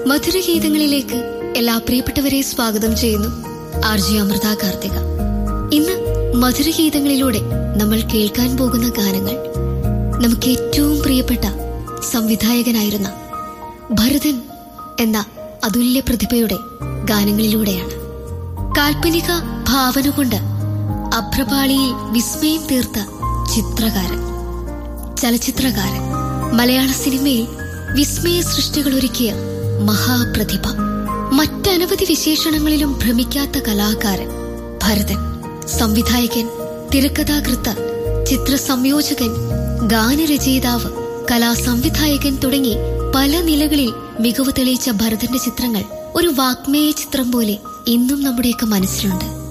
മധുരഗീതങ്ങളിലേക്ക് എല്ലാ പ്രിയപ്പെട്ടവരെ സ്വാഗതം ചെയ്യുന്നു ആർ ജി അമൃത കാർത്തിക ഇന്ന് മധുരഗീതങ്ങളിലൂടെ നമ്മൾ കേൾക്കാൻ പോകുന്ന ഗാനങ്ങൾ നമുക്ക് ഏറ്റവും പ്രിയപ്പെട്ട സംവിധായകനായിരുന്ന ഭരതൻ എന്ന അതുല്യ പ്രതിഭയുടെ ഗാനങ്ങളിലൂടെയാണ് കാൽപ്പനിക ഭാവന കൊണ്ട് അഭ്രപാളിയിൽ വിസ്മയം തീർത്ത ചിത്രകാരൻ ചലച്ചിത്രകാരൻ മലയാള സിനിമയിൽ വിസ്മയ സൃഷ്ടികൾ ഒരുക്കിയ മഹാപ്രതിഭ മറ്റനവധി വിശേഷണങ്ങളിലും ഭ്രമിക്കാത്ത കലാകാരൻ ഭരതൻ സംവിധായകൻ തിരക്കഥാകൃത്ത് ചിത്രസംയോജകൻ ഗാനരചയിതാവ് കലാസംവിധായകൻ തുടങ്ങി പല നിലകളിൽ മികവ് തെളിയിച്ച ഭരതന്റെ ചിത്രങ്ങൾ ഒരു വാഗ്മേയ ചിത്രം പോലെ ഇന്നും നമ്മുടെയൊക്കെ മനസ്സിലുണ്ട്